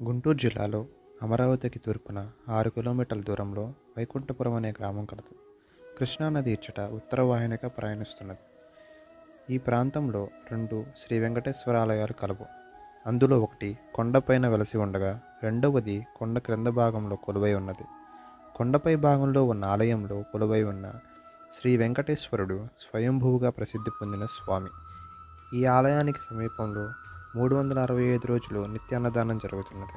గుంటూరు జిల్లాలో అమరావతికి తూర్పున ఆరు కిలోమీటర్ల దూరంలో వైకుంఠపురం అనే గ్రామం కలదు కృష్ణానది ఇచ్చట ఉత్తర వాహినిగా ప్రయాణిస్తున్నది ఈ ప్రాంతంలో రెండు శ్రీ వెంకటేశ్వర ఆలయాలు కలవు అందులో ఒకటి కొండపైన వెలసి ఉండగా రెండవది కొండ క్రింద భాగంలో కొలువై ఉన్నది కొండపై భాగంలో ఉన్న ఆలయంలో కొలువై ఉన్న శ్రీ వెంకటేశ్వరుడు స్వయంభూగా ప్రసిద్ధి పొందిన స్వామి ఈ ఆలయానికి సమీపంలో మూడు వందల అరవై ఐదు రోజులు నిత్యాన్నదానం జరుగుతున్నది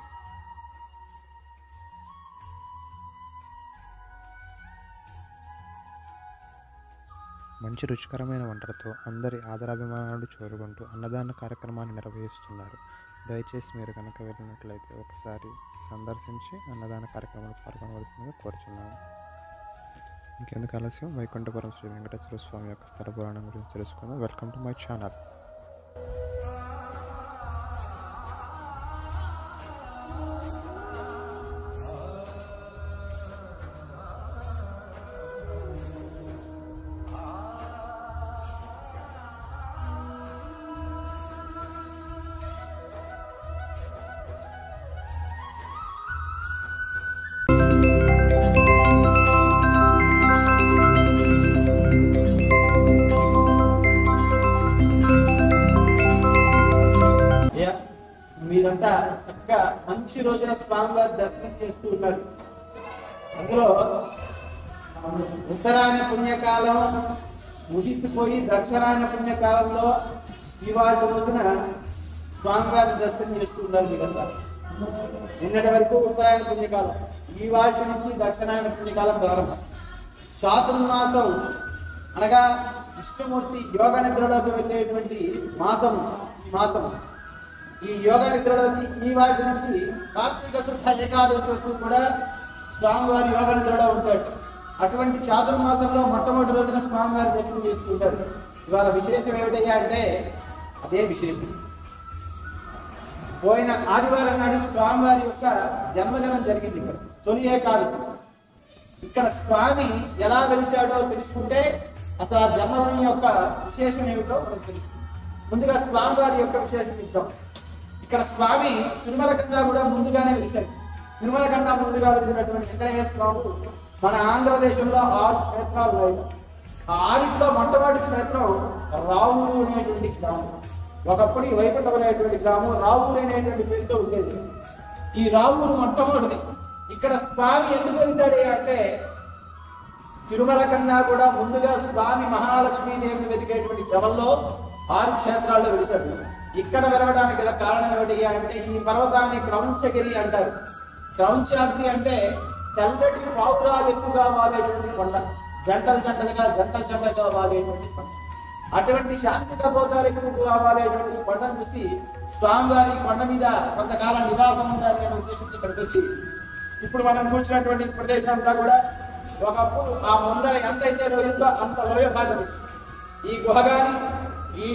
మంచి రుచికరమైన వంటలతో అందరి ఆదరాభిమానాలు చూరుకుంటూ అన్నదాన కార్యక్రమాన్ని నిర్వహిస్తున్నారు దయచేసి మీరు కనుక వెళ్ళినట్లయితే ఒకసారి సందర్శించి అన్నదాన కార్యక్రమంలో పాల్గొనవలసిందిగా కోరుచున్నాము ఇంకెందుకు ఆలస్యం వైకుంఠపురం శ్రీ వెంకటేశ్వర స్వామి యొక్క స్థల పురాణం గురించి తెలుసుకుందాం వెల్కమ్ టు మై ఛానల్ అయ్యా మీరంతా చక్కగా మంచి రోజున స్వామివారి దర్శనం చేస్తూ ఉన్నారు అందులో ఉత్తరాయణ పుణ్యకాలం ముగిసిపోయి దక్షిణాయన పుణ్యకాలంలో ఇవాళ రోజున స్వామివారి దర్శనం చేస్తున్నారు మీరంతా నిన్నటి వరకు ఉత్తరాయణ పుణ్యకాలం ఈ వాటి నుంచి దక్షిణాయన పుణ్యకాలం ప్రారంభం చాతుర్మాసం అనగా విష్ణుమూర్తి యోగ నిద్రలోకి వెళ్ళేటువంటి మాసము ఈ మాసము ఈ యోగ నిద్రలోకి ఈ వాటి నుంచి కార్తీక శుద్ధ ఏకాదశి వరకు కూడా స్వామివారి యోగ నిద్రలో ఉంటాడు అటువంటి చాతుర్మాసంలో మొట్టమొదటి రోజున స్వామివారి దర్శనం చేసుకుంటారు ఇవాళ విశేషం ఏమిటయ్యా అంటే అదే విశేషం పోయిన ఆదివారం నాడు స్వామివారి యొక్క జన్మదినం జరిగింది ఇక్కడ తొలి ఏకాదశి ఇక్కడ స్వామి ఎలా వెలిశాడో తెలుసుకుంటే అసలు ఆ జన్మదినం యొక్క విశేషం ఏమిటో మనకు తెలుస్తుంది ముందుగా స్వామి వారి యొక్క విశేషం ఇద్దాం ఇక్కడ స్వామి తిరుమల కన్నా కూడా ముందుగానే వెలిశాడు తిరుమల కన్నా ముందుగా వెలిసినటువంటి వెంకటేశ్వర స్వామి మన ఆంధ్రదేశంలో ఆరు క్షేత్రాలు ఉన్నాయి ఆ ఆరిట్లో మొట్టమొదటి క్షేత్రం రావులు అనేటువంటి గ్రామం ఒకప్పుడు ఈ వైకుంఠం అనేటువంటి గ్రామం రావులు అనేటువంటి పేరుతో ఉండేది ఈ రావులు మొట్టమొదటిది ఇక్కడ స్వామి ఎందుకు వెలిశాడు అంటే తిరుమల కన్నా కూడా ముందుగా స్వామి మహాలక్ష్మీదేవిని వెతికేటువంటి క్రమంలో ఆరు క్షేత్రాల్లో వెలిశాడు ఇక్కడ వెలవడానికి గల కారణం ఏమిటి అంటే ఈ పర్వతాన్ని క్రౌంచగిరి అంటారు క్రౌంచాద్రి అంటే తెల్లటి పావురాలు ఎక్కువగా వాలేటువంటి కొండ జంటలు జంటలుగా జంటలు జంటలుగా వాలేటువంటి కొండ అటువంటి శాంతి కపోతాలు ఎక్కువగా వాలేటువంటి కొండను చూసి స్వామివారి కొండ మీద కొంతకాలం నివాసం ఉండాలి అనే ఉద్దేశంతో ఇక్కడికి వచ్చి ఇప్పుడు మనం కూర్చున్నటువంటి ప్రదేశం అంతా కూడా ఒకప్పుడు ఆ ముందర ఎంత అయితే లోయంతో అంత లోయ భాగం ఈ గుహ కానీ ఈ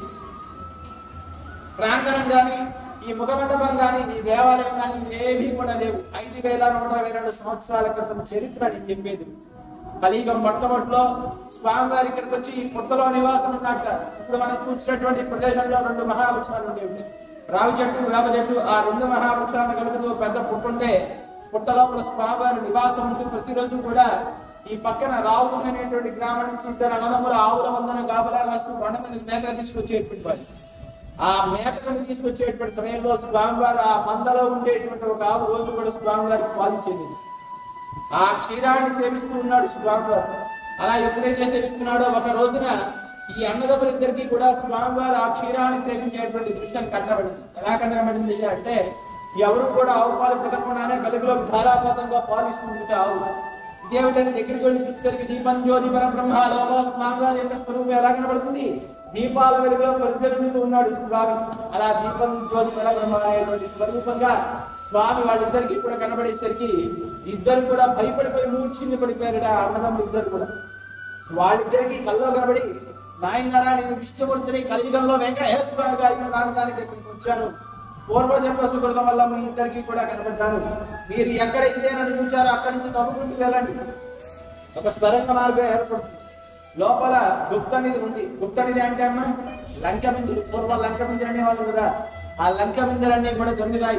ప్రాంగణం కానీ ఈ ముఖమండపం కానీ ఈ దేవాలయం కానీ ఏమీ కూడా లేవు ఐదు వేల నూట ఇరవై రెండు సంవత్సరాల క్రితం చరిత్ర నేను చెప్పేది కలియుగం మొట్టమొదటిలో స్వామివారి ఇక్కడికి వచ్చి ఈ పుట్టలో నివాసం ఉన్నట్ట ఇప్పుడు మనం కూర్చున్నటువంటి ప్రదేశంలో రెండు మహావృక్షాలు ఉండేవి రావి చెట్టు వేప చెట్టు ఆ రెండు మహావృక్షాలను కలుపుతూ పెద్ద పుట్ట ఉంటే పుట్ట లోపల స్వామివారి నివాసం ఉంటూ ప్రతిరోజు కూడా ఈ పక్కన రావు అనేటువంటి గ్రామం నుంచి ఇద్దరు అన్నదమ్ముల ఆవుల మందన గాబలా కాస్తూ కొండ మీద మేతలు తీసుకొచ్చేటువంటి వారు ఆ మేతలను తీసుకొచ్చేటువంటి సమయంలో స్వామివారు ఆ మందలో ఉండేటువంటి ఒక ఆవు రోజు కూడా స్వామివారికి పాలించేది ఆ క్షీరాన్ని సేవిస్తూ ఉన్నాడు స్వామివారు అలా ఎప్పుడైతే సేవిస్తున్నాడో ఒక రోజున ఈ అన్నదమ్ములిద్దరికీ కూడా స్వామివారు ఆ క్షీరాన్ని సేవించేటువంటి దృశ్యం కట్టబడింది ఎలా కట్టబడింది అంటే ఎవరు కూడా ఆవు పాలు పెట్టకుండానే కలుగులోకి ధారాపాతంగా పాలిస్తుంది ఆవు ఇదేమిటని దగ్గరికి వెళ్ళి చూసేసరికి దీపం జ్యోతి పరబ్రహ్మలో స్వామివారి యొక్క స్వరూపం ఎలా కనబడుతుంది దీపాల వెలుగులో పరిచయం ఉన్నాడు స్వామి అలా దీపం జ్యోతి పరబ్రహ్మ అనేటువంటి స్వరూపంగా స్వామి వాళ్ళిద్దరికి కూడా కనబడేసరికి ఇద్దరు కూడా భయపడిపోయి మూర్ఛిని పడిపోయారట అన్నదమ్ములు ఇద్దరు కూడా వాళ్ళిద్దరికి కల్లో కనబడి నాయనరా నేను విష్ణుమూర్తిని కలియుగంలో వెంకటేశ్వర గారి ప్రాంతానికి ఇక్కడికి వచ్చాను పూర్వజన్మ సుకృతం వల్ల మీ ఇద్దరికి కూడా కనబడ్డాను మీరు ఎక్కడైతే నన్ను చూచారో అక్కడి నుంచి తవ్వుకుంటూ వెళ్ళండి ఒక స్వరంగ మార్గం ఏర్పడుతుంది లోపల గుప్త నిధి ఉంది గుప్త నిధి అంటే అమ్మ లంక బిందులు పూర్వం లంక బిందులు అనేవాళ్ళు కదా ఆ లంక బిందులన్నీ కూడా దొంగతాయి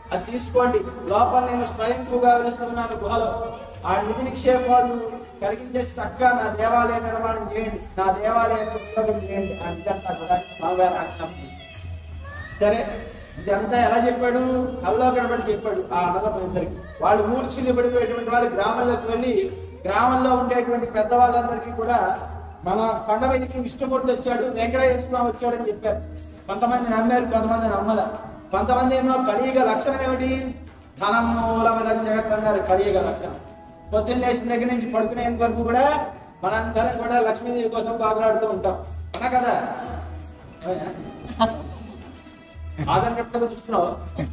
అది తీసుకోండి లోపల నేను స్వయంభూగా వెలుస్తున్నాను గుహలో ఆ నిధి నిక్షేపాలు కలిగించేసి చక్కగా నా దేవాలయ నిర్మాణం చేయండి నా దేవాలయానికి ఉపయోగం చేయండి ఆ నిధంతా కూడా స్వామివారి ఆజ్ఞాపం చేశారు సరే ఇదంతా ఎలా చెప్పాడు కల్లో కనబడి చెప్పాడు ఆ అన్నదమ్ములందరికీ వాళ్ళు మూర్ఛిల్లి పడిపోయేటువంటి వాళ్ళు గ్రామంలోకి వెళ్ళి గ్రామంలో ఉండేటువంటి పెద్దవాళ్ళందరికీ కూడా మన కొండ మీదకి విష్ణుమూర్తి వచ్చాడు వెంకటేశ్వర స్వామి వచ్చాడని చెప్పారు కొంతమంది నమ్మారు కొంతమంది నమ్మల కొంతమంది ఏమో కలియుగ లక్షణం ఏమిటి ధనం మూలమదని జగత్ అన్నారు కలియుగ లక్షణం పొద్దున్న లేచిన దగ్గర నుంచి పడుకునేంత వరకు కూడా మనందరం కూడా లక్ష్మీదేవి కోసం బాగులాడుతూ ఉంటాం అన్నా కదా ఆదరణగా చూస్తున్నావు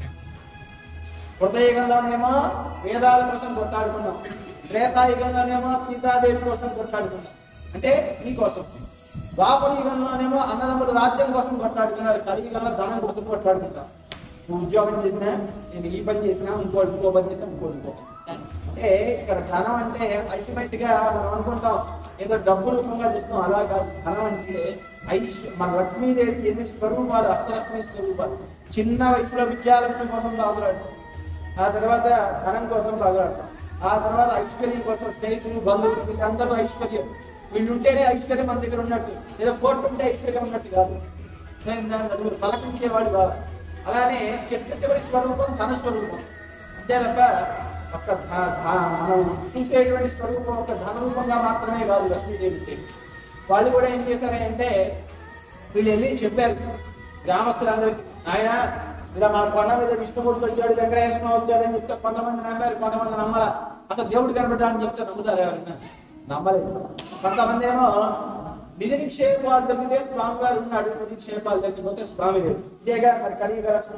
హృదయయుగంలోనేమో వేదాల కోసం కొట్టాడుకున్నాం త్రేతాయుగంలోనేమో సీతాదేవి కోసం కొట్టాడుకున్నాం అంటే నీ కోసం ద్వాపర యుగంలోనేమో అన్నదమ్ముడు రాజ్యం కోసం కొట్టాడుకున్నారు కలియుగంలో ధనం కోసం కొట్టాడుకుంటాం నువ్వు ఉద్యోగం చేసినా నేను ఈ పని చేసినా ఇంకో ఇంకో పని చేసినా ఇంకో ఇంకో పని. అంటే ఇక్కడ ధనం అంటే అల్టిమేట్ గా మనం అనుకుంటాం ఏదో డబ్బు రూపంగా చూస్తాం అలా కాదు ధనం అంటే ఐశ్వ మన లక్ష్మీదేవి ఎన్ని స్వరూపాలు అష్టలక్ష్మి స్వరూపాలు చిన్న వయసులో విద్యాలక్ష్మి కోసం బాగులాడతాం ఆ తర్వాత ధనం కోసం బాగులాడతాం ఆ తర్వాత ఐశ్వర్యం కోసం స్నేహితులు బంధువులు వీళ్ళందరూ ఐశ్వర్యం వీళ్ళు ఉంటేనే ఐశ్వర్యం మన దగ్గర ఉన్నట్టు ఏదో కోట్లు ఉంటే ఐశ్వర్యం ఉన్నట్టు కాదు నేను దాన్ని నలుగురు పలకించేవాడు కావాలి అలానే చిట్ట చివరి స్వరూపం తన స్వరూపం అంతే తప్ప ఒక ధ- ధ- మనం చూసేటువంటి స్వరూపం ఒక ధన రూపంగా మాత్రమే కాదు లక్ష్మీదేవి ఉండేది. వాళ్ళు కూడా ఏం చేశారంటే వీళ్ళు వెళ్ళి చెప్పారు గ్రామస్తులందరికీ ఆయన ఇలా మన కొండ మీద విష్ణుమూర్తి వచ్చాడు వెంకటేశ్వర స్వామి వచ్చాడు అని చెప్తే కొంతమంది నమ్మారు కొంతమంది నమ్మరా అసలు దేవుడు కనబడ్డాడని చెప్తే నమ్ముతారు ఎవరైనా నమ్మలేదు కొంతమంది ఏమో నిధి నిక్షేపాలు తగ్గితే స్వామి గారు ఉన్నాడు నిధి నిక్షేపాలు తగ్గిపోతే స్వామి లేడు ఇదేగా మరి కలియుగ లక్షణం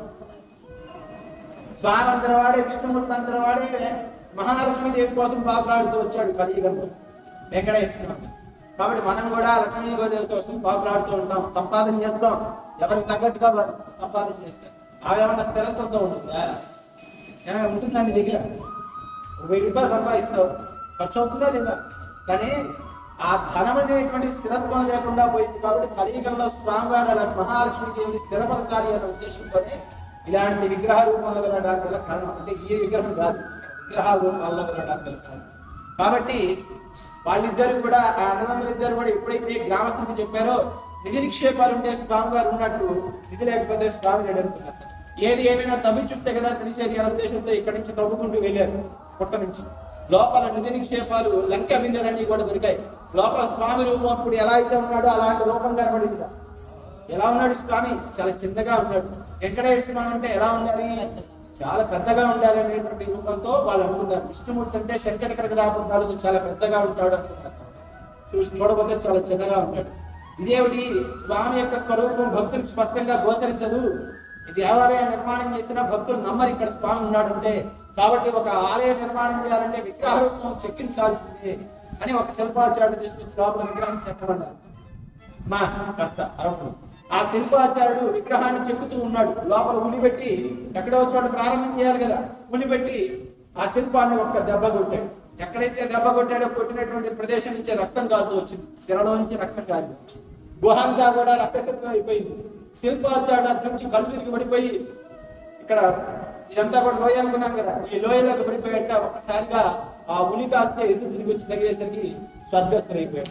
స్వామి అంతరవాడే విష్ణుమూర్తి అంతరవాడే మహాలక్ష్మీదేవి కోసం పాపలాడుతూ వచ్చాడు కలియుగంలో వెంకటేశ్వర స్వామి కాబట్టి మనం కూడా లక్ష్మీదేవి కోసం పాపలాడుతూ ఉంటాం సంపాదన చేస్తాం ఎవరికి తగ్గట్టుగా వారు సంపాదన చేస్తాం ఆవేమన్నా స్థిరత్వంతో ఉంటుందా ఏమైనా ఉంటుందా నీ దగ్గర ఒక వెయ్యి రూపాయలు సంపాదిస్తావు ఖర్చు అవుతుందా లేదా కానీ ఆ ధనం అనేటువంటి స్థిరత్వం లేకుండా పోయింది కాబట్టి కలియుగంలో స్వామివారు అలా మహాలక్ష్మీదేవిని స్థిరపరచాలి అనే ఉద్దేశంతోనే ఇలాంటి విగ్రహ రూపంలో వెళ్ళడానికి గల కారణం అంటే ఈ విగ్రహం కాదు విగ్రహాల రూపాల్లో వెళ్ళడానికి గల కారణం కాబట్టి వాళ్ళిద్దరు కూడా ఆ అన్నదమ్ములు ఇద్దరు కూడా ఎప్పుడైతే గ్రామస్తులకు చెప్పారో నిధి నిక్షేపాలు ఉంటే స్వామి గారు ఉన్నట్టు నిధి లేకపోతే స్వామి లేడు అనుకున్నారు ఏది ఏమైనా తవ్వి చూస్తే కదా తెలిసేది అనే ఉద్దేశంతో ఇక్కడి నుంచి తవ్వుకుంటూ వెళ్ళారు పుట్ట నుంచి లోపల నిధి నిక్షేపాలు లంక బిందెలన్నీ కూడా దొరికాయి లోపల స్వామి రూపం అప్పుడు ఎలా అయితే ఉన్నాడో అలాంటి రూపం కనబడింది ఎలా ఉన్నాడు స్వామి చాలా చిన్నగా ఉన్నాడు వెంకటేశ్వర స్వామి అంటే ఎలా ఉండాలి చాలా పెద్దగా ఉండాలి అనేటువంటి రూపంతో వాళ్ళు అనుకున్నారు విష్ణుమూర్తి అంటే శంకర కనకదాపురాలు చాలా పెద్దగా ఉంటాడు అనుకున్నారు చూసి చూడబోతే చాలా చిన్నగా ఉంటాడు ఇదేమిటి స్వామి యొక్క స్వరూపం భక్తులకు స్పష్టంగా గోచరించదు ఇది దేవాలయం నిర్మాణం చేసిన భక్తులు నమ్మరు ఇక్కడ స్వామి ఉన్నాడంటే కాబట్టి ఒక ఆలయ నిర్మాణం చేయాలంటే విగ్రహ రూపం చెక్కించాల్సిందే అని ఒక శిల్పాచార్యుడు తీసుకొచ్చి లోపల విగ్రహం చెక్కమన్నారు మా కాస్త అరవకు ఆ శిల్పాచార్యుడు విగ్రహాన్ని చెక్కుతూ ఉన్నాడు లోపల ఉలి పెట్టి ఎక్కడో చోట ప్రారంభం చేయాలి కదా ఉలి పెట్టి ఆ శిల్పాన్ని ఒక్క దెబ్బ కొట్టాడు ఎక్కడైతే దెబ్బ కొట్టాడో కొట్టినటువంటి ప్రదేశం నుంచి రక్తం కారుతూ వచ్చింది శిరలో నుంచి రక్తం కారి గుహ అంతా కూడా రక్తకృతం అయిపోయింది శిల్పాచార్యుడు అక్కడి నుంచి కళ్ళు తిరిగి పడిపోయి ఇక్కడ ఇదంతా కూడా లోయ అనుకున్నాం కదా ఈ లోయలోకి పడిపోయాక ఒక్కసారిగా ఆ ఉలి కాస్తే ఎదురు తిరిగి వచ్చి తగిలేసరికి స్వర్గస్థులు అయిపోయాడు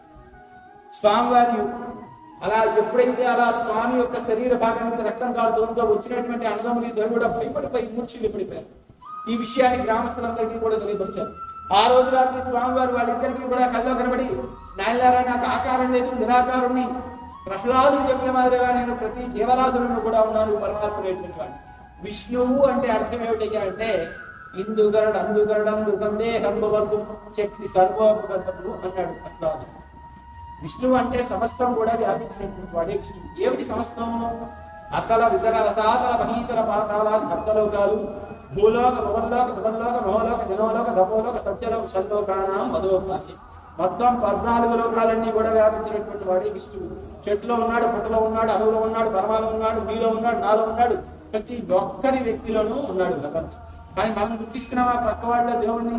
స్వామివారి అలా ఎప్పుడైతే అలా స్వామి యొక్క శరీర భాగం నుంచి రక్తం కారుతుందో వచ్చినటువంటి అన్నదమ్ములు ఇద్దరు కూడా భయపడిపోయి మూర్ఛలు పడిపోయారు ఈ విషయాన్ని గ్రామస్తులందరికీ కూడా తెలియపరిచారు ఆ రోజు రాత్రి స్వామివారు వాళ్ళిద్దరికీ కూడా కల్లో కనబడి నాయలారా నాకు ఆకారం లేదు నిరాకారుణ్ణి ప్రహ్లాదుడు చెప్పిన మాదిరిగా నేను ప్రతి జీవరాశులను కూడా ఉన్నాను పరమాత్మ అనేటువంటి వాడు విష్ణువు అంటే అర్థం ఏమిటయ్యా అంటే ఇందుగరడు అందుగరడందు సందేహం వద్దు శక్తి సర్వోపగతము అన్నాడు ప్రహ్లాదుడు విష్ణువు అంటే సమస్తం కూడా వ్యాపించినటువంటి వాడే విష్ణువు ఏమిటి సమస్తం అతల వితల రసాతల మహీతల పాతాల భక్తలోకాలు భూలోక భువన్లోక సువర్లోక మహోలోక జనోలోక రపోలోక సత్యలోక షల్లోకానాం మధోపాధి మొత్తం పద్నాలుగు లోకాలన్నీ కూడా వ్యాపించినటువంటి వాడే విష్ణువు చెట్టులో ఉన్నాడు పుట్టలో ఉన్నాడు అడవులో ఉన్నాడు పరమాలో ఉన్నాడు మీలో ఉన్నాడు నాలో ఉన్నాడు ప్రతి ఒక్కరి వ్యక్తిలోనూ ఉన్నాడు భగవంతుడు కానీ మనం గుర్తిస్తున్నామా పక్క వాళ్ళ దేవుణ్ణి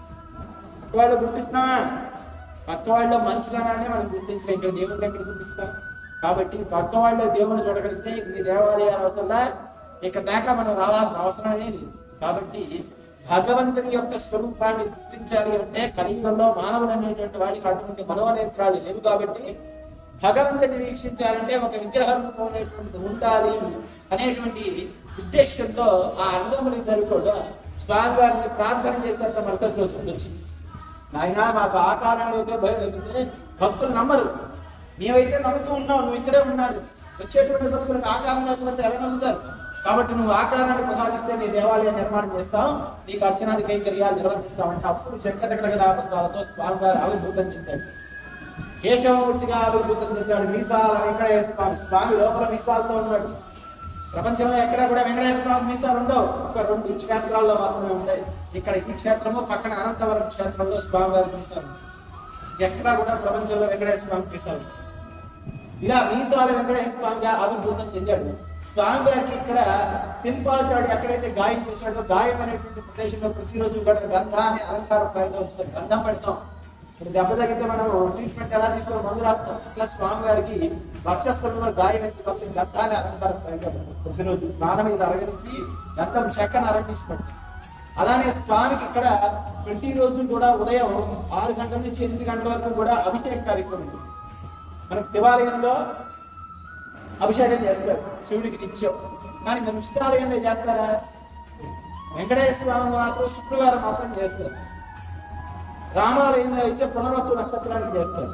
పక్క వాళ్ళు గుర్తిస్తున్నామా పక్క వాళ్ళ మంచితనాన్ని మనం గుర్తించలేం ఇక్కడ దేవుడిని ఎక్కడ గుర్తిస్తాం కాబట్టి పక్క వాళ్ళ దేవుని చూడగలిగితే ఇది దేవాలయాలు అవసరంలా ఇక్కడ దాకా మనం రావాల్సిన అవసరమే లేదు కాబట్టి భగవంతుని యొక్క స్వరూపాన్ని గుర్తించాలి అంటే కలియుగంలో మానవుడు అనేటువంటి వాడికి అటువంటి మనోనేత్రాలు లేవు కాబట్టి భగవంతుని వీక్షించాలంటే ఒక విగ్రహ రూపం అనేటువంటిది ఉండాలి అనేటువంటి ఉద్దేశంతో ఆ అన్నదమ్ములు ఇద్దరు కూడా స్వామివారిని ప్రార్థన చేసేంత మరుసటి రోజు వచ్చింది నాయనా మాకు ఆకారంలో భయపడితే భక్తులు నమ్మరు మేమైతే నమ్ముతూ ఉన్నావు నువ్వు ఇక్కడే ఉన్నాడు వచ్చేటువంటి భక్తులకు ఆకారం లేకపోతే ఎలా నమ్ముతారు కాబట్టి నువ్వు ఆకారాన్ని ప్రసాదిస్తే నీ దేవాలయం నిర్మాణం చేస్తావు నీకు అర్చనాది కైంకర్యాలు నిర్వర్తిస్తావు అంటే అప్పుడు శంకరచక్ర ఆపత్తాలతో స్వామివారి ఆవిర్భూతం చెందాడు కేశవమూర్తిగా ఆవిర్భూతం చెందాడు మీసాల వెంకటేశ్వర స్వామి స్వామి లోపల మీసాలతో ఉన్నాడు ప్రపంచంలో ఎక్కడ కూడా వెంకటేశ్వర స్వామి మీసాలు ఉండవు ఒక రెండు క్షేత్రాల్లో మాత్రమే ఉంటాయి ఇక్కడ ఈ క్షేత్రము పక్కన అనంతవరం క్షేత్రంలో స్వామివారి మీసాలు ఉన్నాయి. ఎక్కడా కూడా ప్రపంచంలో వెంకటేశ్వర స్వామి మీసాలు ఉండవు. ఇలా మీసాల వెంకటేశ్వర స్వామిగా ఆవిర్భూతం చెందాడు స్వామి గారికి ఇక్కడ శిల్పాచార్యుడు ఎక్కడైతే గాయం చేశాడో గాయం అనేటువంటి ప్రదేశంలో ప్రతిరోజు కూడా గంధాన్ని అలంకార ప్రయత్నం ఉంచుతాం గంధం పెడతాం ఇప్పుడు దెబ్బ తగ్గితే మనం ట్రీట్మెంట్ ఎలా తీసుకోవాలి మందు రాస్తాం ఇట్లా స్వామి గారికి వక్షస్థలంలో గాయం అయితే మొత్తం గంధాన్ని అలంకార ప్రయత్నం ప్రతిరోజు స్నానం మీద అరగదీసి గంధం చెక్కను అరంగీసి పెడతాం అలానే స్వామికి ఇక్కడ ప్రతిరోజు కూడా ఉదయం ఆరు గంటల నుంచి ఎనిమిది గంటల వరకు కూడా అభిషేక కార్యక్రమం ఉంది. మనకు శివాలయంలో అభిషేకం చేస్తారు శివుడికి నిత్యం కానీ మన ఉచితాలయంలో చేస్తారా వెంకటేశ్వర స్వామి మాత్రం శుక్రవారం మాత్రం చేస్తారు రామాలయంలో అయితే పునర్వసు నక్షత్రానికి చేస్తారు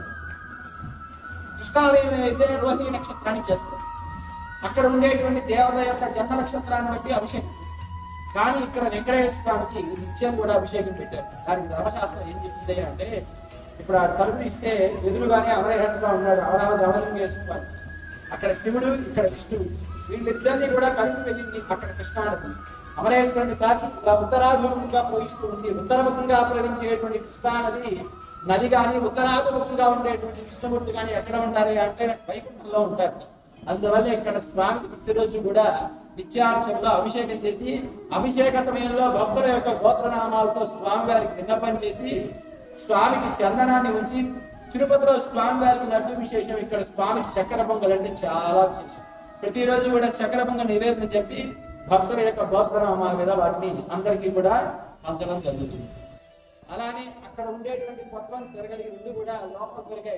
కృష్ణాలయంలో అయితే రోహిణి నక్షత్రానికి చేస్తారు అక్కడ ఉండేటువంటి దేవత యొక్క జన్మ నక్షత్రాన్ని బట్టి అభిషేకం చేస్తారు కానీ ఇక్కడ వెంకటేశ్వర స్వామికి నిత్యం కూడా అభిషేకం పెట్టారు దానికి ధర్మశాస్త్రం ఏం చెప్తుంది అంటే ఇప్పుడు ఆ తలుపు తీస్తే ఎదురుగానే అమరహేతగా ఉన్నాడు అమరావతి అమరలింగేశ్వర అక్కడ శివుడు ఇక్కడ విష్ణువు వీళ్ళిద్దరిని కూడా కలిపి వెళ్ళింది అక్కడ కృష్ణానది అమరేశ్వరుని తాకి ఇలా ఉత్తరాభిముఖంగా ప్రవహిస్తూ ఉంది ఉత్తరముఖంగా ప్రవహించేటువంటి కృష్ణానది నది కానీ ఉత్తరాభిముఖంగా ఉండేటువంటి విష్ణుమూర్తి కానీ ఎక్కడ ఉంటారు అంటే వైకుంఠంలో ఉంటారు అందువల్ల ఇక్కడ స్వామికి ప్రతిరోజు కూడా నిత్యార్చనలో అభిషేకం చేసి అభిషేక సమయంలో భక్తుల యొక్క గోత్రనామాలతో స్వామి వారికి విన్నపం చేసి స్వామికి చందనాన్ని ఉంచి తిరుపతిలో స్వామి వారికి లడ్డు విశేషం ఇక్కడ స్వామికి చక్కెర పొంగల్ అంటే చాలా విశేషం ప్రతిరోజు కూడా చక్కెర పొంగల్ నివేదన చెప్పి భక్తుల యొక్క గోత్రనామాల మీద వాటిని అందరికీ కూడా పంచడం జరుగుతుంది అలానే అక్కడ ఉండేటువంటి పత్రం తిరగలి రెండు కూడా లోపల తిరిగాయి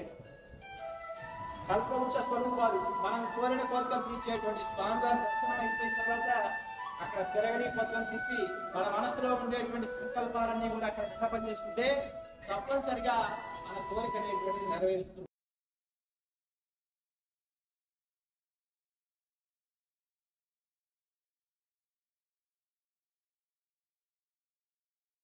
కల్పవృక్ష స్వరూపాలు మనం కోరిన కోరికలు తీర్చేటువంటి స్వామి వారి దర్శనం అయిపోయిన తర్వాత అక్కడ తిరగని పత్రం తిప్పి మన మనసులో ఉండేటువంటి సంకల్పాలన్నీ కూడా అక్కడ విన్నపం చేసుకుంటే తప్పనిసరిగా మన కోరిక అనేటువంటిది నెరవేరుస్తుంది